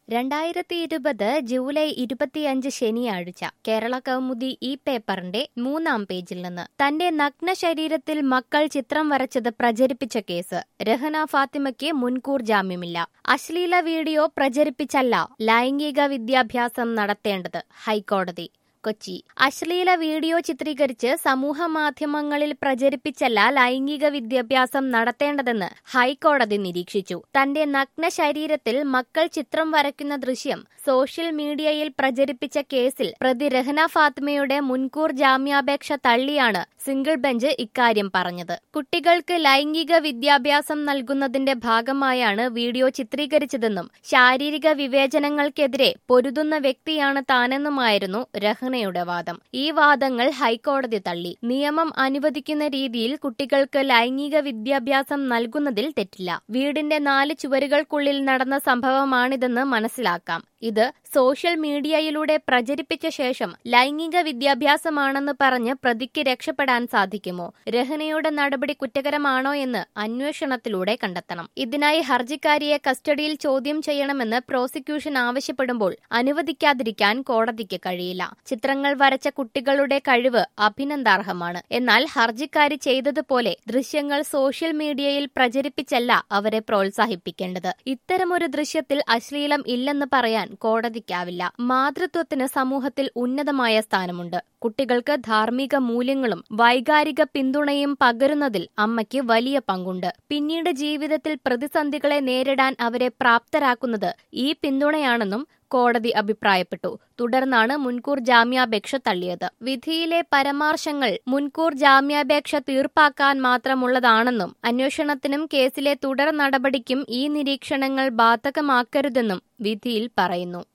രണ്ടായിരത്തി ഇരുപത് ജൂലൈ ഇരുപത്തിയഞ്ച് ശനിയാഴ്ച കേരള കൗമുദി ഈ പേപ്പറിന്റെ മൂന്നാം പേജിൽ നിന്ന് തന്റെ നഗ്ന ശരീരത്തിൽ മക്കൾ ചിത്രം വരച്ചത് പ്രചരിപ്പിച്ച കേസ് രഹന ഫാത്തിമയ്ക്ക് മുൻകൂർ ജാമ്യമില്ല അശ്ലീല വീഡിയോ പ്രചരിപ്പിച്ചല്ല ലൈംഗിക വിദ്യാഭ്യാസം നടത്തേണ്ടത് ഹൈക്കോടതി കൊച്ചി അശ്ലീല വീഡിയോ ചിത്രീകരിച്ച് സമൂഹ മാധ്യമങ്ങളിൽ പ്രചരിപ്പിച്ചല്ല ലൈംഗിക വിദ്യാഭ്യാസം നടത്തേണ്ടതെന്ന് ഹൈക്കോടതി നിരീക്ഷിച്ചു തന്റെ നഗ്ന ശരീരത്തിൽ മക്കൾ ചിത്രം വരയ്ക്കുന്ന ദൃശ്യം സോഷ്യൽ മീഡിയയിൽ പ്രചരിപ്പിച്ച കേസിൽ പ്രതി രഹന ഫാത്തിമയുടെ മുൻകൂർ ജാമ്യാപേക്ഷ തള്ളിയാണ് സിംഗിൾ ബെഞ്ച് ഇക്കാര്യം പറഞ്ഞത് കുട്ടികൾക്ക് ലൈംഗിക വിദ്യാഭ്യാസം നൽകുന്നതിന്റെ ഭാഗമായാണ് വീഡിയോ ചിത്രീകരിച്ചതെന്നും ശാരീരിക വിവേചനങ്ങൾക്കെതിരെ പൊരുതുന്ന വ്യക്തിയാണ് താനെന്നുമായിരുന്നു രഹ്നയുടെ വാദം ഈ വാദങ്ങൾ ഹൈക്കോടതി തള്ളി നിയമം അനുവദിക്കുന്ന രീതിയിൽ കുട്ടികൾക്ക് ലൈംഗിക വിദ്യാഭ്യാസം നൽകുന്നതിൽ തെറ്റില്ല വീടിന്റെ നാല് ചുവരുകൾക്കുള്ളിൽ നടന്ന സംഭവമാണിതെന്ന് മനസ്സിലാക്കാം ഇത് സോഷ്യൽ മീഡിയയിലൂടെ പ്രചരിപ്പിച്ച ശേഷം ലൈംഗിക വിദ്യാഭ്യാസമാണെന്ന് പറഞ്ഞ് പ്രതിക്ക് രക്ഷപ്പെടാൻ സാധിക്കുമോ രഹനയുടെ നടപടി കുറ്റകരമാണോ എന്ന് അന്വേഷണത്തിലൂടെ കണ്ടെത്തണം ഇതിനായി ഹർജിക്കാരിയെ കസ്റ്റഡിയിൽ ചോദ്യം ചെയ്യണമെന്ന് പ്രോസിക്യൂഷൻ ആവശ്യപ്പെടുമ്പോൾ അനുവദിക്കാതിരിക്കാൻ കോടതിക്ക് കഴിയില്ല ചിത്രങ്ങൾ വരച്ച കുട്ടികളുടെ കഴിവ് അഭിനന്ദാർഹമാണ് എന്നാൽ ഹർജിക്കാരി ചെയ്തതുപോലെ ദൃശ്യങ്ങൾ സോഷ്യൽ മീഡിയയിൽ പ്രചരിപ്പിച്ചല്ല അവരെ പ്രോത്സാഹിപ്പിക്കേണ്ടത് ഇത്തരമൊരു ദൃശ്യത്തിൽ അശ്ലീലം ഇല്ലെന്ന് പറയാൻ കോടതിക്കാവില്ല മാതൃത്വത്തിന് സമൂഹത്തിൽ ഉന്നതമായ സ്ഥാനമുണ്ട് കുട്ടികൾക്ക് ധാർമ്മിക മൂല്യങ്ങളും വൈകാരിക പിന്തുണയും പകരുന്നതിൽ അമ്മയ്ക്ക് വലിയ പങ്കുണ്ട് പിന്നീട് ജീവിതത്തിൽ പ്രതിസന്ധികളെ നേരിടാൻ അവരെ പ്രാപ്തരാക്കുന്നത് ഈ പിന്തുണയാണെന്നും കോടതി അഭിപ്രായപ്പെട്ടു തുടർന്നാണ് മുൻകൂർ ജാമ്യാപേക്ഷ തള്ളിയത് വിധിയിലെ പരാമർശങ്ങൾ മുൻകൂർ ജാമ്യാപേക്ഷ തീർപ്പാക്കാൻ മാത്രമുള്ളതാണെന്നും അന്വേഷണത്തിനും കേസിലെ തുടർ നടപടിക്കും ഈ നിരീക്ഷണങ്ങൾ ബാധകമാക്കരുതെന്നും വിധിയിൽ പറയുന്നു